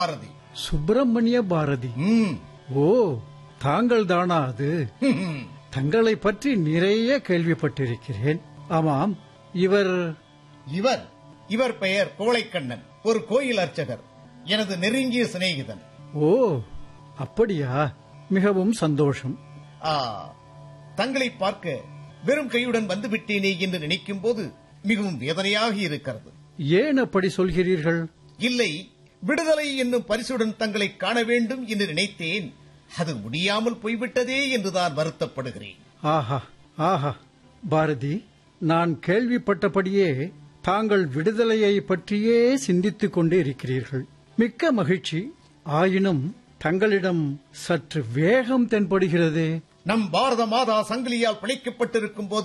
பாரதி சுப்பிரமணிய பாரதி ம். ஓ தாங்கள் தானா அது ம். தங்களை பற்றி நிறைய கேள்விப்பட்டிருக்கிறேன் ஆமாம் இவர் இவர் இவர் பெயர் கோழைக்கண்ணன் ஒரு கோயில் அர்ச்சகர் எனது நெருங்கிய சிநேகிதன் ஓ அப்படியா மிகவும் சந்தோஷம் ஆ தங்களை பார்க்க வெறும் கையுடன் வந்து விட்டேனே என்று நினைக்கும் போது மிகவும் வேதனையாக இருக்கிறது ஏன் அப்படி சொல்கிறீர்கள் இல்லை விடுதலை என்னும் பரிசுடன் தங்களை காண வேண்டும் என்று நினைத்தேன் அது முடியாமல் போய்விட்டதே என்றுதான் வருத்தப்படுகிறேன் ஆஹா ஆஹா பாரதி நான் கேள்விப்பட்டபடியே தாங்கள் விடுதலையை பற்றியே சிந்தித்துக் கொண்டே இருக்கிறீர்கள் மிக்க மகிழ்ச்சி ஆயினும் தங்களிடம் சற்று வேகம் தென்படுகிறதே நம் பாரத மாதா சங்கிலியால் பிணைக்கப்பட்டிருக்கும் போது